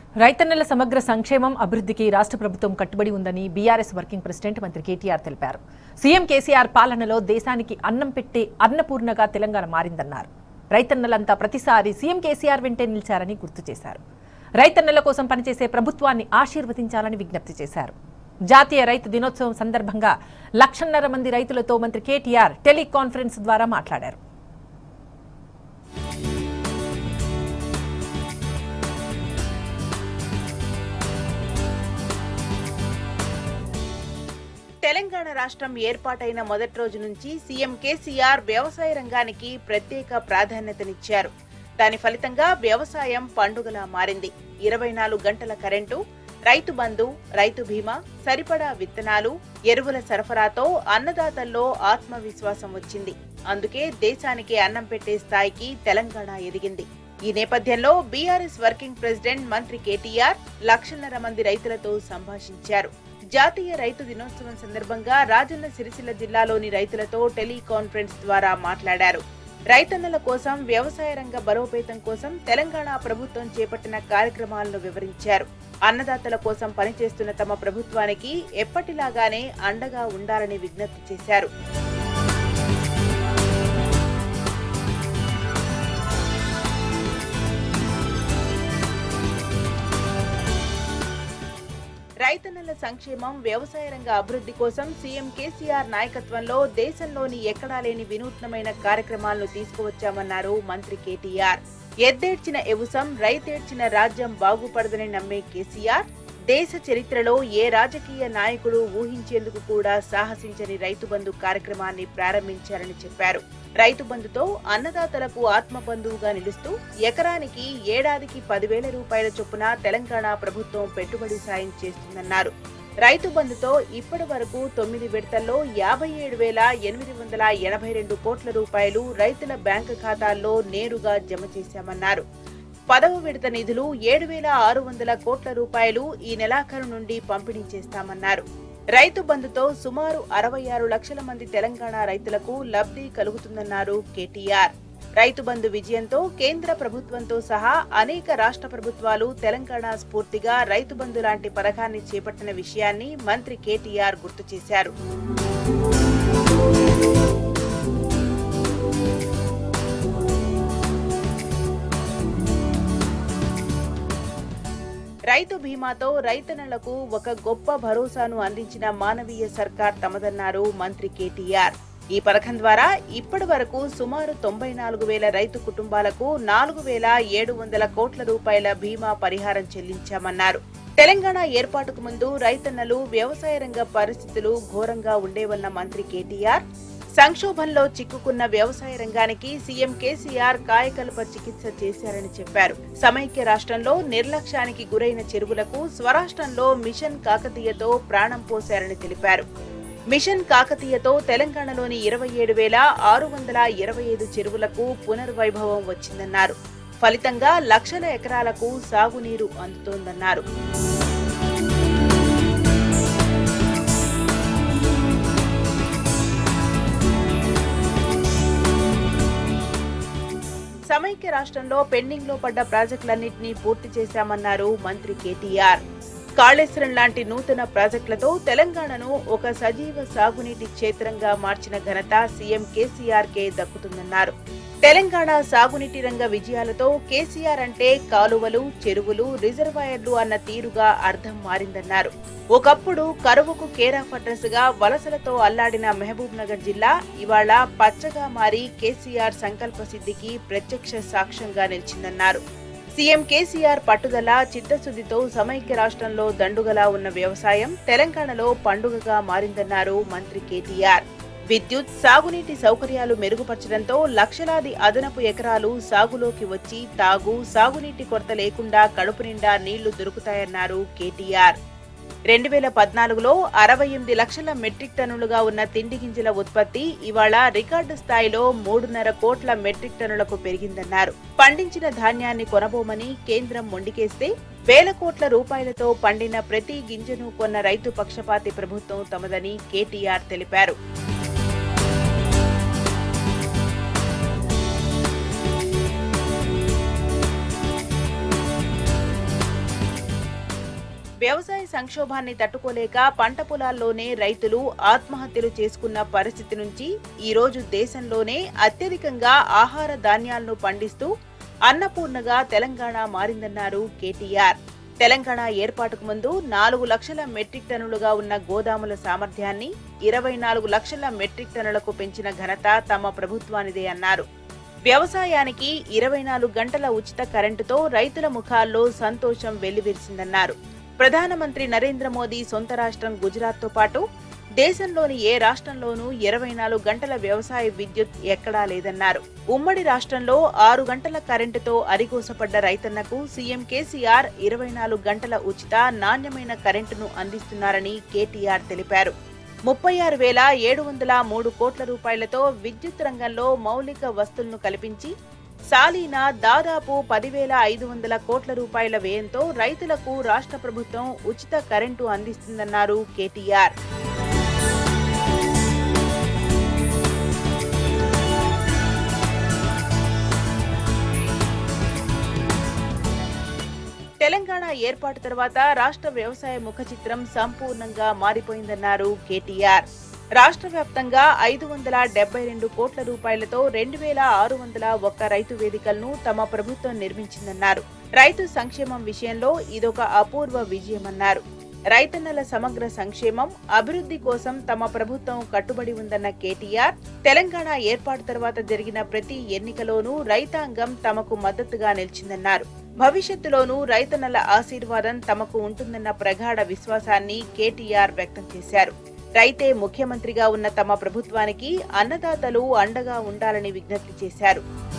రైతన్నల సమగ్ర సంక్షేమం అభివృద్ధికి రాష్ట్ర ప్రభుత్వం కట్టుబడి ఉందని బీఆర్ఎస్ వర్కింగ్ ప్రెసిడెంట్ మంత్రి కేటీఆర్ తెలిపారు సీఎం కేసీఆర్ పాలనలో దేశానికి అన్నం పెట్టే అన్నపూర్ణగా తెలంగాణ మారిందన్నారు రైతన్నలంతా ప్రతిసారి సీఎం కేసీఆర్ వెంటే నిలిచారని గుర్తు చేశారు రైతన్నల కోసం పనిచేసే ప్రభుత్వాన్ని ఆశీర్వదించాలని విజ్ఞప్తి చేశారు జాతీయ రైతు దినోత్సవం సందర్భంగా లక్షన్నర మంది రైతులతో మంత్రి కేటీఆర్ టెలికాన్ఫరెన్స్ ద్వారా మాట్లాడారు తెలంగాణ రాష్ట్రం ఏర్పాటైన మొదటి రోజు నుంచి సీఎం కేసీఆర్ వ్యవసాయ రంగానికి ప్రత్యేక ప్రాధాన్యతనిచ్చారు దాని ఫలితంగా వ్యవసాయం పండుగలా మారింది ఇరవై నాలుగు గంటల కరెంటు రైతు బంధు రైతు బీమా సరిపడా విత్తనాలు ఎరువుల సరఫరాతో అన్నదాతల్లో ఆత్మవిశ్వాసం వచ్చింది అందుకే దేశానికి అన్నం పెట్టే స్థాయికి తెలంగాణ ఎదిగింది ఈ నేపథ్యంలో బీఆర్ఎస్ వర్కింగ్ ప్రెసిడెంట్ మంత్రి కేటీఆర్ లక్షన్నర మంది రైతులతో సంభాషించారు జాతీయ రైతు దినోత్సవం సందర్భంగా రాజన్న సిరిసిల్ల జిల్లాలోని రైతులతో టెలికాన్ఫరెన్స్ ద్వారా మాట్లాడారు రైతన్నల కోసం వ్యవసాయ రంగ బలోపేతం కోసం తెలంగాణ ప్రభుత్వం చేపట్టిన కార్యక్రమాలను వివరించారు అన్నదాతల కోసం పనిచేస్తున్న తమ ప్రభుత్వానికి ఎప్పటిలాగానే అండగా ఉండాలని విజ్ఞప్తి చేశారు రైతన్నల సంక్షేమం వ్యవసాయ రంగ అభివృద్ధి కోసం సీఎం కేసీఆర్ నాయకత్వంలో దేశంలోని ఎక్కడా లేని వినూత్నమైన కార్యక్రమాలను తీసుకువచ్చామన్నారు మంత్రి కేటీఆర్ ఎద్దేడ్చిన ఎవుసం రైతేడ్చిన రాజ్యం బాగుపడదని నమ్మే కేసీఆర్ దేశ చరిత్రలో ఏ రాజకీయ నాయకుడు ఊహించేందుకు కూడా సాహసించని రైతు బంధు కార్యక్రమాన్ని ప్రారంభించారని చెప్పారు రైతు బంధుతో అన్నదాతలకు ఆత్మ బంధువుగా నిలుస్తూ ఎకరానికి ఏడాదికి పదివేల రూపాయల చొప్పున తెలంగాణ ప్రభుత్వం పెట్టుబడి సాయం చేస్తుందన్నారు రైతు బంధుతో ఇప్పటి వరకు తొమ్మిది విడతల్లో యాభై ఏడు వేల ఎనిమిది వందల ఎనభై రెండు కోట్ల రూపాయలు రైతుల బ్యాంకు ఖాతాల్లో నేరుగా జమ చేశామన్నారు పదవ విడత నిధులు ఏడు వేల ఆరు వందల కోట్ల రూపాయలు ఈ నెలాఖరు నుండి పంపిణీ చేస్తామన్నారు రైతు బంధుతో సుమారు అరవై ఆరు లక్షల మంది తెలంగాణ రైతులకు లబ్ధి కలుగుతుందన్నారు కేటీఆర్ రైతు బంధు విజయంతో కేంద్ర ప్రభుత్వంతో సహా అనేక రాష్ట్ర ప్రభుత్వాలు తెలంగాణ స్ఫూర్తిగా రైతు బంధు లాంటి పథకాన్ని చేపట్టిన విషయాన్ని మంత్రి కేటీఆర్ గుర్తు చేశారు రైతు బీమాతో రైతన్నలకు ఒక గొప్ప భరోసాను అందించిన మానవీయ సర్కార్ తమదన్నారు మంత్రి కేటీఆర్ ఈ పథకం ద్వారా ఇప్పటి వరకు సుమారు తొంభై నాలుగు వేల రైతు కుటుంబాలకు నాలుగు వేల ఏడు వందల కోట్ల రూపాయల బీమా పరిహారం చెల్లించామన్నారు తెలంగాణ ఏర్పాటుకు ముందు రైతన్నలు వ్యవసాయ రంగ పరిస్థితులు ఘోరంగా ఉండేవన్న మంత్రి కేటీఆర్ సంక్షోభంలో చిక్కుకున్న వ్యవసాయ రంగానికి సీఎం కేసీఆర్ కాయకల్ప చికిత్స చేశారని చెప్పారు సమైక్య రాష్ట్రంలో నిర్లక్ష్యానికి గురైన చెరువులకు స్వరాష్ట్రంలో మిషన్ కాకతీయతో ప్రాణం పోశారని తెలిపారు మిషన్ కాకతీయతో తెలంగాణలోని ఇరవై ఏడు వేల ఆరు వందల ఇరవై ఐదు చెరువులకు పునర్వైభవం వచ్చిందన్నారు ఫలితంగా లక్షల ఎకరాలకు సాగునీరు అందుతోందన్నారు సమైక్య రాష్ట్రంలో పెండింగ్ లో పడ్డ ప్రాజెక్టులన్నింటినీ పూర్తి చేశామన్నారు మంత్రి కేటీఆర్ కాళేశ్వరం లాంటి నూతన ప్రాజెక్టులతో తెలంగాణను ఒక సజీవ సాగునీటి క్షేత్రంగా మార్చిన ఘనత సీఎం కేసీఆర్ కే దక్కుతుందన్నారు తెలంగాణ సాగునీటి రంగ విజయాలతో కేసీఆర్ అంటే కాలువలు చెరువులు రిజర్వాయర్లు అన్న తీరుగా అర్థం మారిందన్నారు ఒకప్పుడు కరువుకు కేరాఫ్ అడ్రస్ గా వలసలతో అల్లాడిన మహబూబ్ నగర్ జిల్లా ఇవాళ పచ్చగా మారి కేసీఆర్ సంకల్ప సిద్ధికి ప్రత్యక్ష సాక్ష్యంగా నిలిచిందన్నారు సీఎం కేసీఆర్ పట్టుదల చిత్తశుద్ధితో సమైక్య రాష్ట్రంలో దండుగలా ఉన్న వ్యవసాయం తెలంగాణలో పండుగగా మారిందన్నారు మంత్రి కేటీఆర్ విద్యుత్ సాగునీటి సౌకర్యాలు మెరుగుపరచడంతో లక్షలాది అదనపు ఎకరాలు సాగులోకి వచ్చి తాగు సాగునీటి కొరత లేకుండా కడుపు నిండా నీళ్లు దొరుకుతాయన్నారు కేటీఆర్ రెండు వేల పద్నాలుగులో అరవై ఎనిమిది లక్షల మెట్రిక్ టన్నులుగా ఉన్న తిండి గింజల ఉత్పత్తి ఇవాళ రికార్డు స్థాయిలో మూడున్నర కోట్ల మెట్రిక్ టన్నులకు పెరిగిందన్నారు పండించిన ధాన్యాన్ని కొనబోమని కేంద్రం మొండికేస్తే వేల కోట్ల రూపాయలతో పండిన ప్రతి గింజను కొన్న రైతు పక్షపాతి ప్రభుత్వం తమదని కేటీఆర్ తెలిపారు వ్యవసాయ సంక్షోభాన్ని తట్టుకోలేక పంట పొలాల్లోనే రైతులు ఆత్మహత్యలు చేసుకున్న పరిస్థితి నుంచి ఈ రోజు దేశంలోనే అత్యధికంగా ఆహార ధాన్యాలను పండిస్తూ అన్నపూర్ణగా తెలంగాణ మారిందన్నారు కేటీఆర్ తెలంగాణ ఏర్పాటుకు ముందు నాలుగు లక్షల మెట్రిక్ టన్నులుగా ఉన్న గోదాముల సామర్థ్యాన్ని ఇరవై నాలుగు లక్షల మెట్రిక్ టన్నులకు పెంచిన ఘనత తమ ప్రభుత్వానిదే అన్నారు వ్యవసాయానికి ఇరవై నాలుగు గంటల ఉచిత కరెంటుతో రైతుల ముఖాల్లో సంతోషం వెల్లివిరిసిందన్నారు ప్రధానమంత్రి నరేంద్ర మోదీ సొంత రాష్ట్రం గుజరాత్తో పాటు దేశంలోని ఏ రాష్ట్రంలోనూ ఇరవై నాలుగు గంటల వ్యవసాయ విద్యుత్ ఎక్కడా లేదన్నారు ఉమ్మడి రాష్ట్రంలో ఆరు గంటల కరెంటుతో అరిగోసపడ్డ రైతన్నకు సీఎం కేసీఆర్ ఇరవై నాలుగు గంటల ఉచిత నాణ్యమైన కరెంటును అందిస్తున్నారని కేటీఆర్ తెలిపారు ముప్పై ఆరు వేల ఏడు వందల మూడు కోట్ల రూపాయలతో విద్యుత్ రంగంలో మౌలిక వస్తువులను కల్పించి సాలీనా దాదాపు పదివేల ఐదు వందల కోట్ల రూపాయల వ్యయంతో రైతులకు రాష్ట్ర ప్రభుత్వం ఉచిత కరెంటు అందిస్తుందన్నారు కేటీఆర్ తెలంగాణ ఏర్పాటు తర్వాత రాష్ట్ర వ్యవసాయ ముఖ చిత్రం సంపూర్ణంగా మారిపోయిందన్నారు కేటీఆర్ రాష్ట్ర వ్యాప్తంగా ఐదు వందల డెబ్బై రెండు కోట్ల రూపాయలతో రెండు వేల ఆరు వందల ఒక్క రైతు వేదికలను తమ ప్రభుత్వం నిర్మించిందన్నారు రైతు సంక్షేమం విషయంలో ఇదొక అపూర్వ విజయమన్నారు రైతన్నల సమగ్ర సంక్షేమం అభివృద్ధి కోసం తమ ప్రభుత్వం కట్టుబడి ఉందన్న కేటీఆర్ తెలంగాణ ఏర్పాటు తర్వాత జరిగిన ప్రతి ఎన్నికలోనూ రైతాంగం తమకు మద్దతుగా నిలిచిందన్నారు భవిష్యత్తులోనూ రైతన్నల ఆశీర్వాదం తమకు ఉంటుందన్న ప్రగాఢ విశ్వాసాన్ని కేటీఆర్ వ్యక్తం చేశారు రైతే ముఖ్యమంత్రిగా ఉన్న తమ ప్రభుత్వానికి అన్నదాతలు అండగా ఉండాలని విజ్ఞప్తి చేశారు